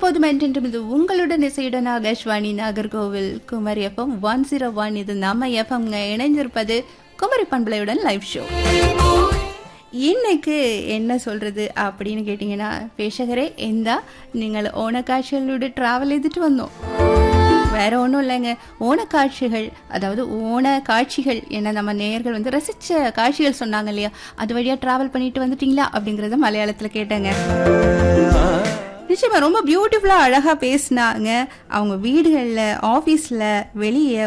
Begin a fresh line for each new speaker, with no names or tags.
எப்போதும் என்றென்றும் இது உங்களுடன் இசையுடன் Akashvani Nagercoil Kumari FM one zero one இது நம்ம எஃப்எம் இணைஞ்சிருப்பது குமரி பண்பலையுடன் லைவ் ஷோ இன்னைக்கு என்ன சொல்றது அப்படின்னு கேட்டிங்கன்னா பேஷகரே எந்தா நீங்கள் ஓணக்காட்சிகளோட டிராவல் எடுத்துட்டு வந்தோம் வேற ஒன்றும் இல்லைங்க ஓணக்காட்சிகள் அதாவது ஓண காட்சிகள் என்ன நம்ம நேயர்கள் வந்து ரசிச்ச காட்சிகள் சொன்னாங்க இல்லையா அது வழியா டிராவல் பண்ணிட்டு வந்துட்டீங்களா அப்படிங்கறத மலையாளத்துல கேட்டாங்க நிச்சயமா ரொம்ப பியூட்டிஃபுல்லா அழகா பேசினாங்க அவங்க வீடுகள்ல ஆபீஸ்ல வெளியே